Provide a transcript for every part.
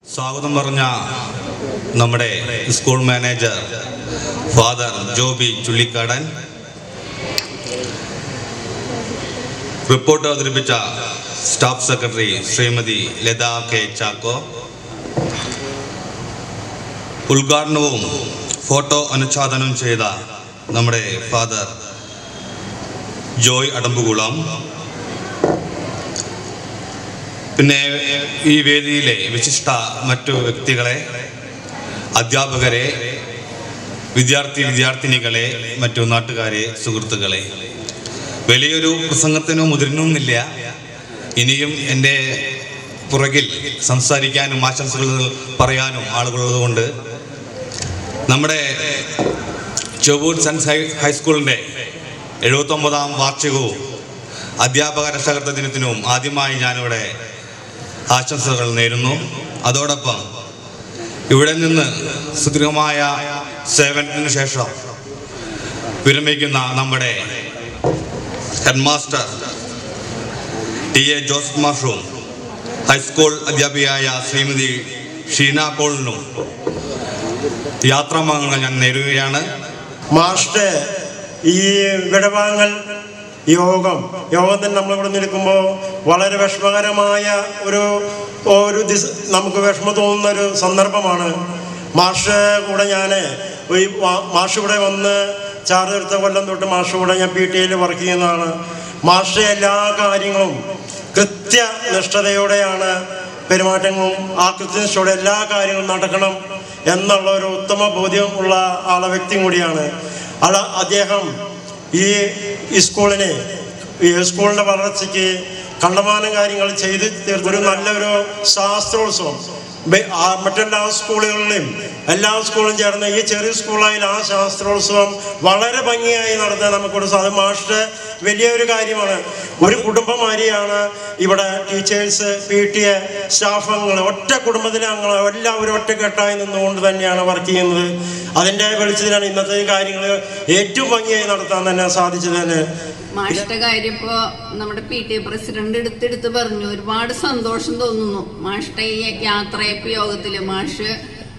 സ്വാഗതം പറഞ്ഞ നമ്മുടെ school manager father Joby Chullikkadan report അവതരിപ്പിച്ച staff secretary Shrimati Latha K Chacko ഉദ്ഘാടനവും ഫോട്ടോ അനുച്ഛാദനവും ചെയ്ത നമ്മുടെ ഫാദർ ജോയ് അടമ്പുകുളം പിന്നെ ഈ വേദിയിലെ വിശിഷ്ട മറ്റു വ്യക്തികളെ അധ്യാപകരെ വിദ്യാർത്ഥി വിദ്യാർത്ഥിനികളെ മറ്റു നാട്ടുകാരെ സുഹൃത്തുക്കളെ വലിയൊരു പ്രസംഗത്തിനോ മുതിരുന്നില്ല ഇനിയും എൻ്റെ പുറകിൽ സംസാരിക്കാനും ആശംസകൾ പറയാനും ആളുകളുള്ളത് കൊണ്ട് നമ്മുടെ ചൊവ്വൂർ സെൻസ് ഹൈ ഹൈസ്കൂളിൻ്റെ എഴുപത്തൊമ്പതാം വാർഷികവും അധ്യാപക രക്ഷകർത്ത ദിനത്തിനും ആദ്യമായി ഞാനിവിടെ ആശംസകൾ നേരുന്നു അതോടൊപ്പം ഇവിടെ നിന്ന് സുദീർഘമായ സേവനത്തിന് ശേഷം വിരമിക്കുന്ന നമ്മുടെ head master T A Joseph മാഷും ഹൈസ്കൂൾ അധ്യാപികയായ ശ്രീമതി ഷീന പോളിനും യാത്രാമംഗങ്ങൾ ഞാൻ നേരുകയാണ് മാസ്റ്റർ ഈ വിടവാങ്ങൽ യോഗം യോഗത്തിൽ നമ്മളിവിടെ നിൽക്കുമ്പോൾ വളരെ വിഷമകരമായ ഒരു ഒരു ദിശ നമുക്ക് വിഷമം തോന്നുന്ന ഒരു സന്ദർഭമാണ് മാഷ് കൂടെ ഞാൻ ഈ മാ- മാഷ് ഇവിടെ വന്ന് ചാർജെടുത്ത കൊല്ലം തൊട്ട് മാഷ് കൂടെ ഞാൻ പി ടി എയിൽ വർക്ക് ചെയ്യുന്നതാണ് മാഷ് എല്ലാ കാര്യങ്ങളും കൃത്യനിഷ്ഠതയോടെയാണ് പെരുമാറ്റങ്ങളും ആ കൃത്യനിഷ്ഠയോടെ എല്ലാ കാര്യങ്ങളും നടക്കണം എന്നുള്ള ഒരു ഉത്തമ ബോധ്യം ഉള്ള ആളെ വ്യക്തിയും കൂടിയാണ് ആള അദ്ദേഹം ഈ ഈ സ്കൂളിനെ ഈ സ്കൂളിൻ്റെ വളർച്ചയ്ക്ക് കണ്ടമാനം കാര്യങ്ങൾ ചെയ്ത് തീർത്ത ഒരു നല്ലൊരു ശാസ്ത്രോത്സവം ബെ- ആ മറ്റെല്ലാ സ്കൂളുകളിലും എല്ലാ സ്കൂളും ചേർന്ന് ഈ ചെറിയ സ്കൂളായാലും ആ ശാസ്ത്രോത്സവം വളരെ ഭംഗിയായി നടത്താൻ നമുക്കിവിടെ സാധിക്കും മാഷിൻ്റെ വലിയൊരു കാര്യമാണ് ഒരു കുടുംബമാരിയാണ് ഇവിടെ teachers P T A staff അംഗങ്ങൾ ഒറ്റ കുടുംബത്തിലെ അംഗങ്ങൾ എല്ലാവരും ഒറ്റക്കെട്ടായി നിന്നുകൊണ്ട് തന്നെയാണ് വർക്ക് ചെയ്യുന്നത് അതിൻ്റെ വെളിച്ചത്തിലാണ് ഇന്നത്തെ കാര്യങ്ങൾ ഏറ്റവും ഭംഗിയായി നടത്താൻ തന്നെ സാധിച്ചത് തന്നെ മാഷിന്റെ കാര്യം ഇപ്പോ നമ്മുടെ പി ടി എ പ്രസിഡന്റ് എടുത്തെടുത്ത് പറഞ്ഞു ഒരുപാട് സന്തോഷം തോന്നുന്നു മാഷിന്റെ ഈ യാത്രയപ്പ് യോഗത്തില് മാഷ്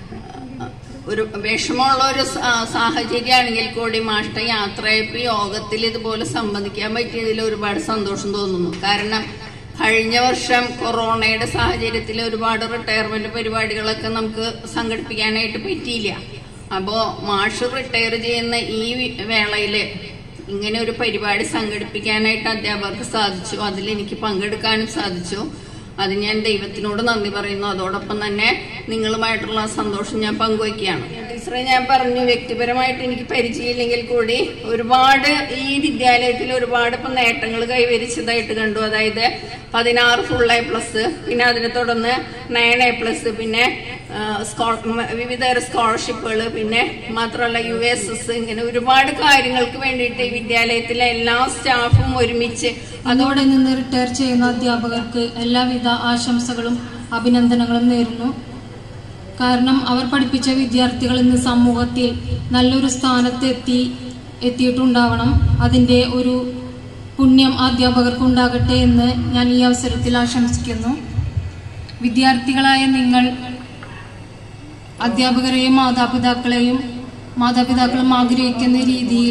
ഒരു വിഷമമുള്ള ഒരു സാ- സാഹചര്യമാണെങ്കിൽ കൂടി മാഷിന്റെ യാത്രയപ്പ് യോഗത്തിൽ ഇതുപോലെ സംബന്ധിക്കാൻ പറ്റിയതിൽ ഒരുപാട് സന്തോഷം തോന്നുന്നു കാരണം കഴിഞ്ഞ വർഷം കൊറോണയുടെ സാഹചര്യത്തിൽ ഒരുപാട് റിട്ടയർമെന്റ് പരിപാടികളൊക്കെ നമുക്ക് സംഘടിപ്പിക്കാനായിട്ട് പറ്റിയില്ല അപ്പോ മാഷ് റിട്ടയർ ചെയ്യുന്ന ഈ വേളയില് ഇങ്ങനെ ഒരു പരിപാടി സംഘടിപ്പിക്കാനായിട്ട് അധ്യാപകർക്ക് സാധിച്ചു അതിൽ എനിക്ക് പങ്കെടുക്കാനും സാധിച്ചു അത് ഞാൻ ദൈവത്തിനോട് നന്ദി പറയുന്നു അതോടൊപ്പം തന്നെ നിങ്ങളുമായിട്ടുള്ള സന്തോഷം ഞാൻ പങ്കുവയ്ക്കുകയാണ് ടീച്ചറെ ഞാൻ പറഞ്ഞു വ്യക്തിപരമായിട്ട് എനിക്ക് പരിചയമില്ലെങ്കിൽ കൂടി ഒരുപാട് ഈ വിദ്യാലയത്തിൽ ഒരുപാട് ഇപ്പം നേട്ടങ്ങൾ കൈവരിച്ചതായിട്ട് കണ്ടു അതായത് പതിനാറ് ഫുൾ എ പ്ലസ് പിന്നെ അതിനെ തുടർന്ന് നയൻ എ പ്ലസ് പിന്നെ ആ, സ്കോ- മ- വിവിധ സ്കോളർഷിപ്പുകൾ പിന്നെ മാത്രമല്ല യു എസ് എസ് ഇങ്ങനെ ഒരുപാട് കാര്യങ്ങൾക്ക് വേണ്ടിയിട്ട് ഈ വിദ്യാലയത്തിലെ എല്ലാ സ്റ്റാഫും ഒരുമിച്ച് അതോടെ നിന്ന് റിട്ടയർ ചെയ്യുന്ന അധ്യാപകർക്ക് എല്ലാവിധ ആശംസകളും അഭിനന്ദനങ്ങളും നേരുന്നു കാരണം അവർ പഠിപ്പിച്ച വിദ്യാർത്ഥികൾ ഇന്ന് സമൂഹത്തിൽ നല്ലൊരു സ്ഥാനത്ത് എത്തി എത്തിയിട്ടുണ്ടാവണം അതിൻ്റെ ഒരു പുണ്യം അധ്യാപകർക്ക് ഉണ്ടാകട്ടെ എന്ന് ഞാൻ ഈ അവസരത്തിൽ ആശംസിക്കുന്നു വിദ്യാർത്ഥികളായ നിങ്ങൾ അധ്യാപകരെയും മാതാപിതാക്കളെയും മാതാപിതാക്കളും ആഗ്രഹിക്കുന്ന രീതിയിൽ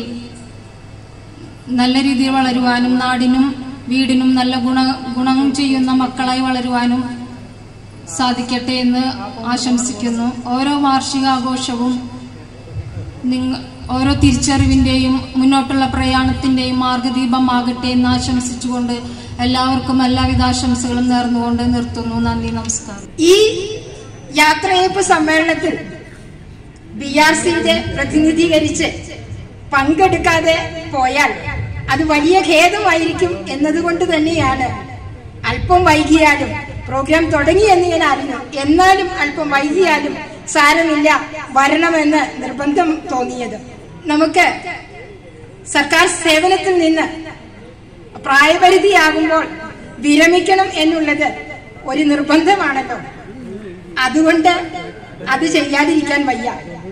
നല്ല രീതിയിൽ വളരുവാനും നാടിനും വീടിനും നല്ല ഗുണ ഗുണം ചെയ്യുന്ന മക്കളായി വളരുവാനും സാധിക്കട്ടെ എന്ന് ആശംസിക്കുന്നു ഓരോ വാർഷികാഘോഷവും നിങ്ങ ഓരോ തിരിച്ചറിവിന്റെയും മുന്നോട്ടുള്ള പ്രയാണത്തിന്റെയും മാർഗദീപമാകട്ടെ എന്ന് ആശംസിച്ചുകൊണ്ട് എല്ലാവർക്കും എല്ലാവിധ ആശംസകളും നേർന്നുകൊണ്ട് നിർത്തുന്നു നന്ദി നമസ്കാരം ഈ യാത്രയപ്പ് സമ്മേളനത്തിൽ ബി ആർ സിയുടെ പ്രതിനിധീകരിച്ച് പങ്കെടുക്കാതെ പോയാൽ അത് വലിയ ഖേദമായിരിക്കും എന്നതുകൊണ്ട് തന്നെയാണ് അല്പം വൈകിയാലും പ്രോഗ്രാം തുടങ്ങി എന്ന് ഞാൻ അറിഞ്ഞു എന്നാലും അല്പം വൈകിയാലും സാരമില്ല വരണമെന്ന് നിർബന്ധം തോന്നിയത് നമുക്ക് സർക്കാർ സേവനത്തിൽ നിന്ന് പ്രായപരിധിയാകുമ്പോൾ വിരമിക്കണം എന്നുള്ളത് ഒരു നിർബന്ധമാണല്ലോ അതുകൊണ്ട് അത് ചെയ്യാതിരിക്കാൻ വയ്യ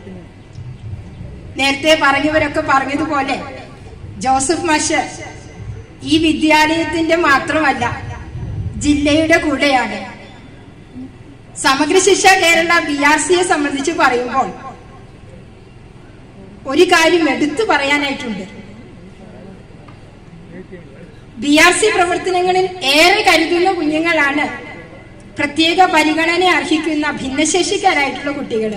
നേരത്തെ പറഞ്ഞവരൊക്കെ പറഞ്ഞതുപോലെ ജോസഫ് മാഷ് ഈ വിദ്യാലയത്തിന്റെ മാത്രമല്ല ജില്ലയുടെ കൂടെയാണ് സമഗ്ര ശിക്ഷ കേരള ബി ആർ സിയെ സംബന്ധിച്ച് പറയുമ്പോൾ ഒരു കാര്യം എടുത്തു പറയാനായിട്ടുണ്ട് ബി ആർ സി പ്രവർത്തനങ്ങളിൽ ഏറെ കരുതുന്ന കുഞ്ഞുങ്ങളാണ് പ്രത്യേക പരിഗണന അർഹിക്കുന്ന ഭിന്നശേഷിക്കാരായിട്ടുള്ള കുട്ടികൾ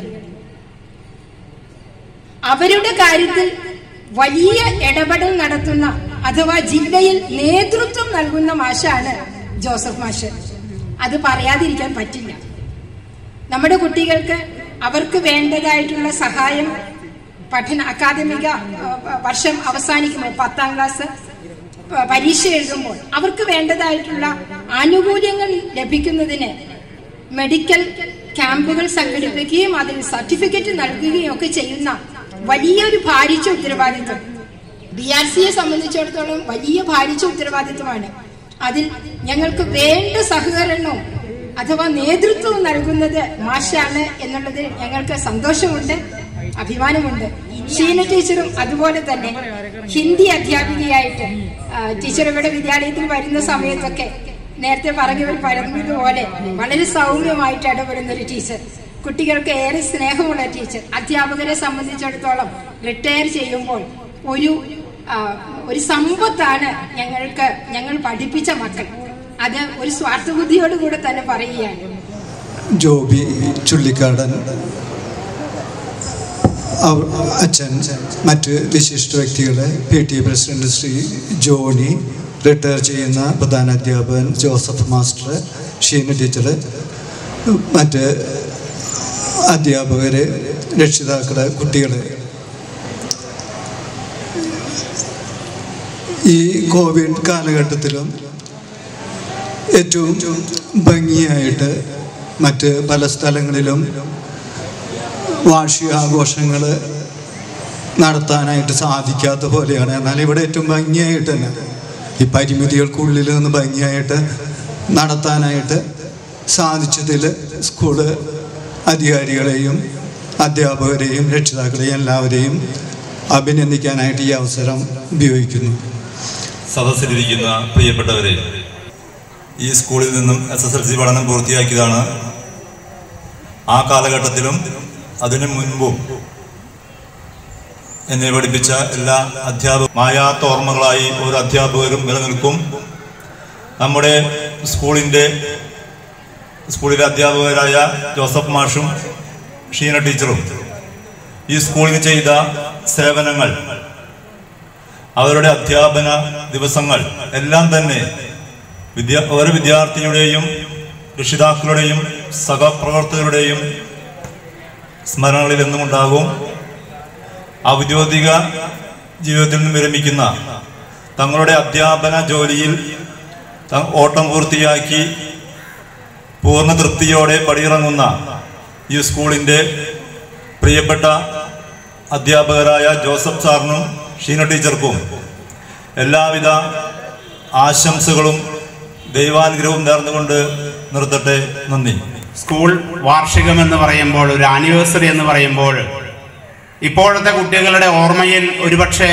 അവരുടെ കാര്യത്തിൽ വലിയ ഇടപെടൽ നടത്തുന്ന അഥവാ ജില്ലയിൽ നേതൃത്വം നൽകുന്ന മാഷാണ് ജോസഫ് മാഷ് അത് പറയാതിരിക്കാൻ പറ്റില്ല നമ്മുടെ കുട്ടികൾക്ക് അവർക്ക് വേണ്ടതായിട്ടുള്ള സഹായം പഠന അക്കാദമിക ആ, വർഷം അവസാനിക്കുമ്പോൾ പത്താം ക്ലാസ് പ- പരീക്ഷ എഴുതുമ്പോൾ അവർക്ക് വേണ്ടതായിട്ടുള്ള ആനുകൂല്യങ്ങൾ ലഭിക്കുന്നതിന് മെഡിക്കൽ ക്യാമ്പുകൾ സംഘടിപ്പിക്കുകയും അതിൽ സർട്ടിഫിക്കറ്റ് നൽകുകയും ഒക്കെ ചെയ്യുന്ന വലിയൊരു ഭാരിച്ച ഉത്തരവാദിത്വം ബി ആർ സിയെ സംബന്ധിച്ചിടത്തോളം വലിയ ഭാരിച്ച ഉത്തരവാദിത്വമാണ് അതിൽ ഞങ്ങൾക്ക് വേണ്ട സഹകരണവും അഥവാ നേതൃത്വവും നൽകുന്നത് മാഷാണ് എന്നുള്ളതിൽ ഞങ്ങൾക്ക് സന്തോഷമുണ്ട് അഭിമാനമുണ്ട് ഷീന ടീച്ചറും അതുപോലെ തന്നെ ഹിന്ദി അധ്യാപികയായിട്ട് ആ, ടീച്ചർ ഇവിടെ വിദ്യാലയത്തിൽ വരുന്ന സമയത്തൊക്കെ നേരത്തെ പറഞ്ഞവർ പറഞ്ഞതുപോലെ വളരെ സൗമ്യമായിട്ട് ഇടപെടുന്ന ഒരു ടീച്ചർ കുട്ടികൾക്ക് ഏറെ സ്നേഹമുള്ള ടീച്ചർ അധ്യാപകരെ സംബന്ധിച്ചിടത്തോളം റിട്ടയർ ചെയ്യുമ്പോൾ ഒരു ആ, ഒരു സമ്പത്താണ് ഞങ്ങൾക്ക് ഞങ്ങൾ പഠിപ്പിച്ച മക്കൾ അത് ഒരു സ്വാർത്ഥബുദ്ധിയോടുകൂടെ തന്നെ പറയുകയാണ് ജോബി ചുള്ളിക്കാടൻ അവ- അച്ഛൻ മറ്റ് വിശിഷ്ട വ്യക്തികളെ P T president Shri Johny retire ചെയ്യുന്ന പ്രധാന അധ്യാപകൻ ജോസഫ് മാസ്റ്റർ ഷീന ടീച്ചർ മറ്റ് അധ്യാപകരെ രക്ഷിതാക്കളെ കുട്ടികളെ ഈ കോവിഡ് കാലഘട്ടത്തിലും ഏറ്റവും ഭംഗിയായിട്ട് മറ്റ് പല സ്ഥലങ്ങളിലും വാർഷികാഘോഷങ്ങൾ നടത്താനായിട്ട് സാധിക്കാത്ത പോലെയാണ് എന്നാൽ ഇവിടെ ഏറ്റവും ഭംഗിയായിട്ട് തന്നെ ഈ പരിമിതികൾക്കുള്ളിൽ നിന്ന് ഭംഗിയായിട്ട് നടത്താനായിട്ട് സാധിച്ചതിൽ സ്കൂള് അധികാരികളെയും അധ്യാപകരെയും രക്ഷിതാക്കളെയും എല്ലാവരെയും അഭിനന്ദിക്കാനായിട്ട് ഈ അവസരം ഉപയോഗിക്കുന്നു സദസ്സിലിരിക്കുന്ന പ്രിയപ്പെട്ടവരെ ഈ സ്കൂളിൽ നിന്നും എസ് എസ് എൽ സി പഠനം പൂർത്തിയാക്കിയതാണ് ആ കാലഘട്ടത്തിലും അതിനു മുൻപും എന്നെ പഠിപ്പിച്ച എല്ലാ അധ്യാപക മായാത്ത ഓർമ്മകളായി ഒരു അധ്യാപകരും നിലനിൽക്കും നമ്മുടെ സ്കൂളിൻ്റെ സ്കൂളിലെ അധ്യാപകരായ ജോസഫ് മാഷും ഷീന ടീച്ചറും ഈ സ്കൂളിന് ചെയ്ത സേവനങ്ങൾ അവരുടെ അധ്യാപന ദിവസങ്ങൾ എല്ലാം തന്നെ വിദ്യാ ഓരോ വിദ്യാർത്ഥിയുടെയും രക്ഷിതാക്കളുടെയും സഹപ്രവർത്തകരുടെയും സ്മരണകളിൽ എന്നും ഉണ്ടാകും ഔദ്യോഗിക ജീവിതത്തിൽ നിന്നും വിരമിക്കുന്ന തങ്ങളുടെ അധ്യാപന ജോലിയിൽ ത- ഓട്ടം പൂർത്തിയാക്കി പൂർണ്ണ തൃപ്തിയോടെ പടിയിറങ്ങുന്ന ഈ സ്കൂളിൻ്റെ പ്രിയപ്പെട്ട അധ്യാപകരായ ജോസഫ് സാറിനും ഷീന ടീച്ചർക്കും എല്ലാവിധ ആശംസകളും ദൈവാനുഗ്രഹവും നേർന്നുകൊണ്ട് നിർത്തട്ടെ നന്ദി സ്കൂൾ വാർഷികം എന്ന് പറയുമ്പോൾ ഒരു ആനിവേഴ്സറി എന്ന് പറയുമ്പോൾ ഇപ്പോഴത്തെ കുട്ടികളുടെ ഓർമ്മയിൽ ഒരുപക്ഷെ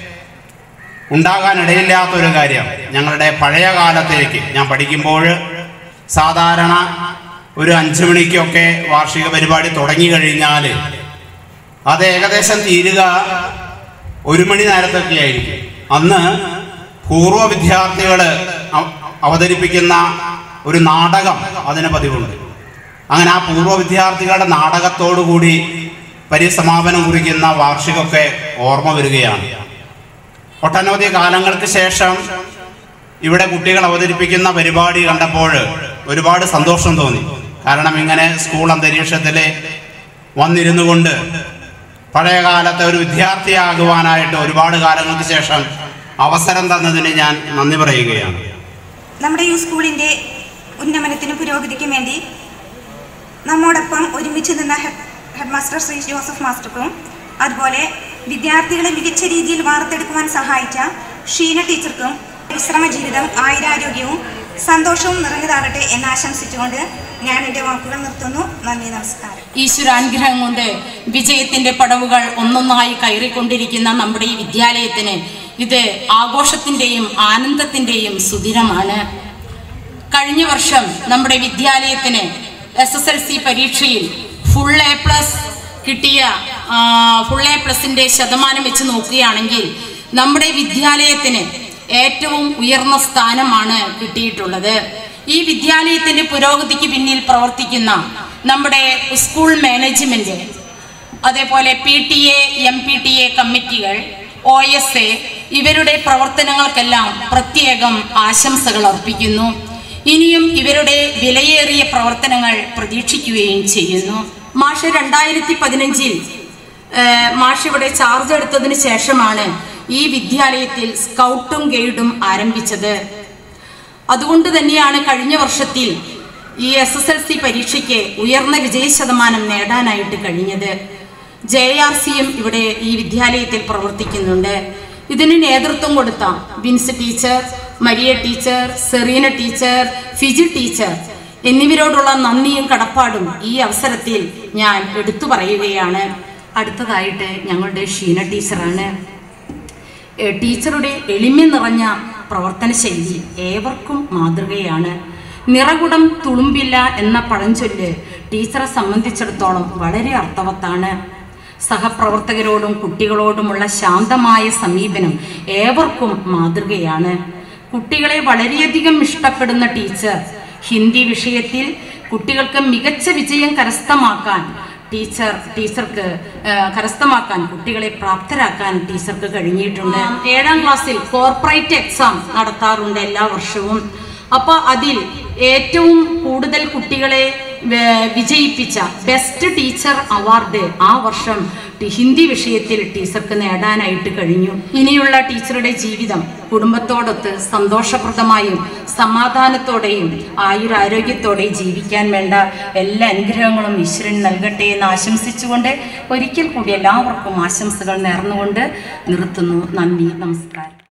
ഉണ്ടാകാനിടയില്ലാത്തൊരു കാര്യം ഞങ്ങളുടെ പഴയ കാലത്തേക്ക് ഞാൻ പഠിക്കുമ്പോൾ സാധാരണ ഒരു അഞ്ചു മണിക്കൊക്കെ വാർഷിക പരിപാടി തുടങ്ങി കഴിഞ്ഞാൽ അത് ഏകദേശം തീരുക ഒരു മണി നേരത്തൊക്കെ ആയിരിക്കും അന്ന് പൂർവ്വ വിദ്യാർത്ഥികൾ അവതരിപ്പിക്കുന്ന ഒരു നാടകം അതിന് പതിവുണ്ട് അങ്ങനെ ആ പൂർവ്വ വിദ്യാർത്ഥികളുടെ നാടകത്തോടുകൂടി പരിസമാപനം കുറിക്കുന്ന വാർഷികമൊക്കെ ഓർമ്മ വരികയാണ് ഒട്ടനവധി കാലങ്ങൾക്ക് ശേഷം ഇവിടെ കുട്ടികൾ അവതരിപ്പിക്കുന്ന പരിപാടി കണ്ടപ്പോൾ ഒരുപാട് സന്തോഷം തോന്നി കാരണം ഇങ്ങനെ സ്കൂൾ അന്തരീക്ഷത്തിൽ വന്നിരുന്നു കൊണ്ട് പഴയ കാലത്തെ ഒരു വിദ്യാർത്ഥിയാകുവാനായിട്ട് ഒരുപാട് കാലങ്ങൾക്ക് ശേഷം അവസരം തന്നതിന് ഞാൻ നന്ദി പറയുകയാണ് നമ്മുടെ ഈ സ്കൂളിൻ്റെ ഉന്നമനത്തിനും പുരോഗതിക്കും വേണ്ടി നമ്മോടൊപ്പം ഒരുമിച്ച് നിന്ന head head master Shri Joseph മാസ്റ്റർക്കും അതുപോലെ വിദ്യാർത്ഥികളെ മികച്ച രീതിയിൽ വാർത്തെടുക്കുവാൻ സഹായിച്ച ഷീന ടീച്ചർക്കും വിശ്രമ ജീവിതം ആയുരാരോഗ്യവും സന്തോഷവും നിറഞ്ഞതാകട്ടെ എന്ന് ആശംസിച്ചുകൊണ്ട് ഞാൻ എൻ്റെ വാക്കുകൾ നിർത്തുന്നു നന്ദി നമസ്കാരം ഈശ്വരാനുഗ്രഹം കൊണ്ട് വിജയത്തിന്റെ പടവുകൾ ഒന്നൊന്നായി കയറിക്കൊണ്ടിരിക്കുന്ന നമ്മുടെ ഈ വിദ്യാലയത്തിന് ഇത് ആഘോഷത്തിന്റെയും ആനന്ദത്തിന്റെയും സുദിനമാണ് കഴിഞ്ഞ വർഷം നമ്മുടെ വിദ്യാലയത്തിന് എസ് എസ് എൽ സി പരീക്ഷയിൽ ഫുൾ എ പ്ലസ് കിട്ടിയ ഫുൾ എ പ്ലസിന്റെ ശതമാനം വെച്ച് നോക്കുകയാണെങ്കിൽ നമ്മുടെ വിദ്യാലയത്തിന് ഏറ്റവും ഉയർന്ന സ്ഥാനമാണ് കിട്ടിയിട്ടുള്ളത് ഈ വിദ്യാലയത്തിന്റെ പുരോഗതിക്ക് പിന്നിൽ പ്രവർത്തിക്കുന്ന നമ്മുടെ സ്കൂൾ മാനേജ്മെന്റ് അതേപോലെ P T A M P T A കമ്മിറ്റികൾ ഒ എസ് എ ഇവരുടെ പ്രവർത്തനങ്ങൾക്കെല്ലാം പ്രത്യേകം ആശംസകൾ അർപ്പിക്കുന്നു ഇനിയും ഇവരുടെ വിലയേറിയ പ്രവർത്തനങ്ങൾ പ്രതീക്ഷിക്കുകയും ചെയ്യുന്നു മാഷ് രണ്ടായിരത്തി പതിനഞ്ചിൽ മാഷ് ഇവിടെ ചാർജ് എടുത്തതിന് ശേഷമാണ് ഈ വിദ്യാലയത്തിൽ സ്കൗട്ടും ഗൈഡും ആരംഭിച്ചത് അതുകൊണ്ട് തന്നെയാണ് കഴിഞ്ഞ വർഷത്തിൽ ഈ എസ് എസ് എൽ സി പരീക്ഷയ്ക്ക് ഉയർന്ന വിജയ ശതമാനം നേടാനായിട്ട് കഴിഞ്ഞത് ജെ ആർ സിയും ഇവിടെ ഈ വിദ്യാലയത്തിൽ പ്രവർത്തിക്കുന്നുണ്ട് ഇതിന് നേതൃത്വം കൊടുത്ത Bins teacher Maria teacher Serena teacher Fiji teacher എന്നിവരോടുള്ള നന്ദിയും കടപ്പാടും ഈ അവസരത്തിൽ ഞാൻ എടുത്തു പറയുകയാണ് അടുത്തതായിട്ട് ഞങ്ങളുടെ ഷീന ടീച്ചറാണ് ഏ, ടീച്ചറുടെ എളിമ നിറഞ്ഞ പ്രവർത്തന ശൈലി ഏവർക്കും മാതൃകയാണ് നിറകുടം തുളുമ്പില്ല എന്ന പഴഞ്ചൊല്ല് ടീച്ചറെ സംബന്ധിച്ചിടത്തോളം വളരെ അർത്ഥവത്താണ് സഹപ്രവർത്തകരോടും കുട്ടികളോടുമുള്ള ശാന്തമായ സമീപനം ഏവർക്കും മാതൃകയാണ് കുട്ടികളെ വളരെയധികം ഇഷ്ടപ്പെടുന്ന ടീച്ചർ ഹിന്ദി വിഷയത്തിൽ കുട്ടികൾക്ക് മികച്ച വിജയം കരസ്ഥമാക്കാൻ ടീച്ചർ ടീച്ചർക്ക് ആ, കരസ്ഥമാക്കാൻ കുട്ടികളെ പ്രാപ്തരാക്കാൻ ടീച്ചർക്ക് കഴിഞ്ഞിട്ടുണ്ട് ഏഴാം ക്ലാസ്സിൽ കോർപ്പറേറ്റ് എക്സാം നടത്താറുണ്ട് എല്ലാ വർഷവും അപ്പോൾ അതിൽ ഏറ്റവും കൂടുതൽ കുട്ടികളെ വേ- വിജയിപ്പിച്ച ബെസ്റ്റ് ടീച്ചർ അവാർഡ് ആ വർഷം ടി- ഹിന്ദി വിഷയത്തിൽ ടീച്ചർക്ക് നേടാനായിട്ട് കഴിഞ്ഞു ഇനിയുള്ള ടീച്ചറുടെ ജീവിതം കുടുംബത്തോടൊത്ത് സന്തോഷപ്രദമായും സമാധാനത്തോടെയും ആയുരാരോഗ്യത്തോടെയും ജീവിക്കാൻ വേണ്ട എല്ലാ അനുഗ്രഹങ്ങളും ഈശ്വരൻ നൽകട്ടെ എന്ന് ആശംസിച്ചുകൊണ്ട് ഒരിക്കൽ കൂടി എല്ലാവർക്കും ആശംസകൾ നേർന്നുകൊണ്ട് നിർത്തുന്നു നന്ദി നമസ്കാരം